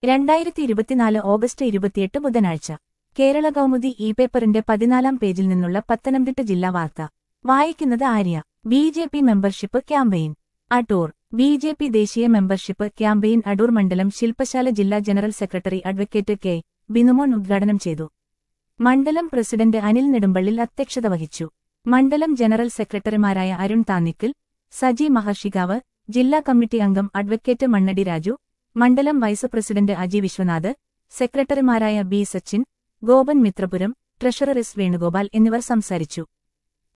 രണ്ടായിരത്തി ഇരുപത്തിനാല് ഓഗസ്റ്റ് ഇരുപത്തിയെട്ട് ബുധനാഴ്ച കേരള കൗമുദി ഇ പേപ്പറിന്റെ പതിനാലാം പേജിൽ നിന്നുള്ള പത്തനംതിട്ട ജില്ലാ വാർത്ത വായിക്കുന്നത് Arya B J P membership campaign Adoor B J P ദേശീയ മെമ്പർഷിപ്പ് ക്യാമ്പയിൻ അടൂർ മണ്ഡലം ശില്പശാല ജില്ലാ general secretary advocate K Binumon ഉദ്ഘാടനം ചെയ്തു മണ്ഡലം പ്രസിഡന്റ് അനിൽ നെടുമ്പള്ളിൽ അധ്യക്ഷത വഹിച്ചു മണ്ഡലം ജനറൽ സെക്രട്ടറിമാരായ അരുൺ താന്നിക്കൽ സജി മഹർഷികാവ് ജില്ലാ കമ്മിറ്റി അംഗം അഡ്വക്കേറ്റ് മണ്ണടി രാജു മണ്ഡലം വൈസ് പ്രസിഡന്റ് അജി വിശ്വനാഥ് സെക്രട്ടറിമാരായ B Sachin Gopan Mithrapuram treasurer S Venugopal എന്നിവർ സംസാരിച്ചു